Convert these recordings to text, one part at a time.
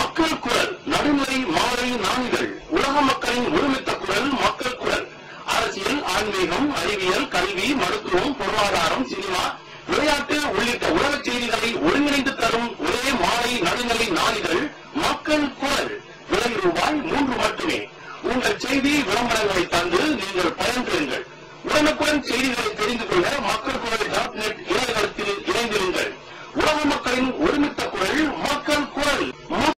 மக்கள் குரல் நடுநிலை மாலை நாளிதழ் உலக மக்களின் ஒருமித்த குரல் மக்கள் குரல் அரசியல் ஆன்மீகம் அறிவியல் கல்வி மருத்துவம் பொருளாதாரம் சினிமா விளையாட்டு உள்ளிட்ட உலக செய்திகளை ஒருங்கிணைந்து தரும் ஒரே மாலை நடுநிலை நாளிதழ் மக்கள் குரல் விலை ரூபாய் மூன்று மட்டுமே உங்கள் செய்தி விளம்பரங்களை தந்து நீங்கள் பயன்பெறுங்கள் உடனுக்குடன் செய்திகளை தெரிந்து கொள்ள மக்கள் குரல் டாட் நெட் இணையதளத்தில் இணைந்திருங்கள் உலக மக்களின் ஒருமித்த குரல் மக்கள் குரல் ம-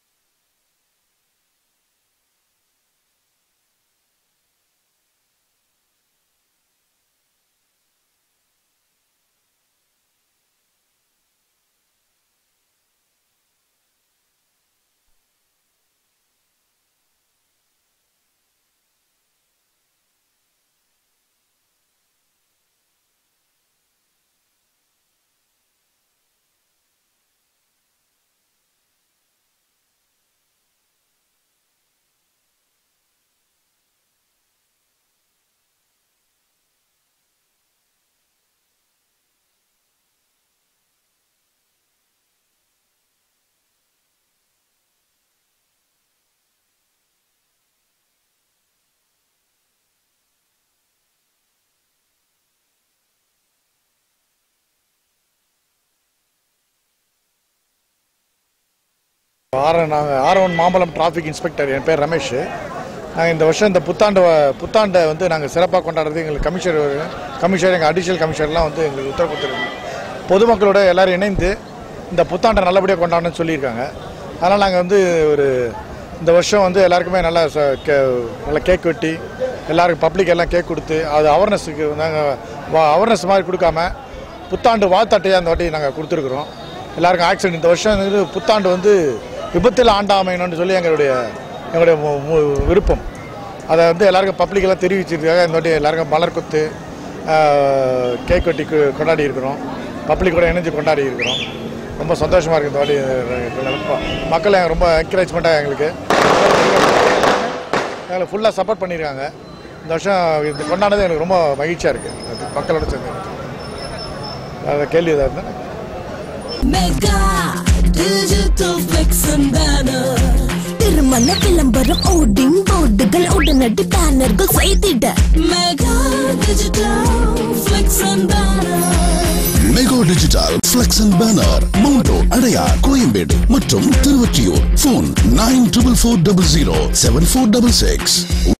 ஆர் நாங்கள் R one Mambalam traffic inspector என் பேர் ரமேஷ் நாங்கள் இந்த வருஷம் இந்த புத்தாண்டு வ- புத்தாண்டை வந்து நாங்கள் சிறப்பாக கொண்டாடுறது எங்களுக்கு கமிஷனர் கமிஷனர் எங்கள் அடிஷனல் கமிஷனர்லாம் வந்து எங்களுக்கு உத்தரவு கொடுத்துருக்காங்க பொதுமக்களோட எல்லாரும் இணைந்து இந்த புத்தாண்டை நல்லபடியாக கொண்டாடணும்னு சொல்லியிருக்காங்க அதனால் நாங்கள் வந்து ஒரு இந்த வருஷம் வந்து எல்லாருக்குமே நல்லா ச- கே- நல்லா கேக் வெட்டி எல்லாருக்கும் பப்ளிக் எல்லாம் கேக் கொடுத்து அது அவேர்னஸுக்கு நாங்கள் அவேர்னஸ் மாதிரி கொடுக்காம புத்தாண்டு வாழ்த்தாட்டையை அந்த வாட்டி நாங்கள் கொடுத்துருக்குறோம் எல்லாருக்கும் ஆக்சிடென்ட் இந்த வருஷம் வந்து புத்தாண்டு வந்து விபத்தில் ஆண்டாமையணும்னு சொல்லி எங்களுடைய எங்களுடைய மு- மு- விருப்பம் அதை வந்து எல்லாருக்கும் பப்ளிக்கெல்லாம் தெரிவிச்சிருக்காங்க இந்த வாட்டி எல்லாருக்கும் மலர் கொத்து ஆஹ், கேக் வெட்டி கொ- கொண்டாடி இருக்கிறோம் பப்ளிக் கூட இணைஞ்சு கொண்டாடி இருக்கிறோம் ரொம்ப சந்தோஷமாக இருக்குது இந்த வாட்டி அஹ், ரொம்ப மக்கள் எங்க ரொம்ப என்கரேஜ்மெண்ட்டாக எங்களுக்கு எங்களுக்கு ஃபுல்லாக சப்போர்ட் பண்ணியிருக்காங்க இந்த வருஷம் இது கொண்டாடுறது எனக்கு ரொம்ப மகிழ்ச்சியாக இருக்குது மக்களோட சேர்ந்து அது கேள்வி ஏதாவது இருந்தா? Mega Digital Flex and Banner திருமண விளம்பரம் ஓடிங் போர்டுகள் உடனடி பேனர்கள் செய்திட mega digital flex and banner mega digital flex and banner மவுண்டோ அடையார் கோயம்பேடு மற்றும் Thiruvottiyur phone nine triple four double zero seven four double six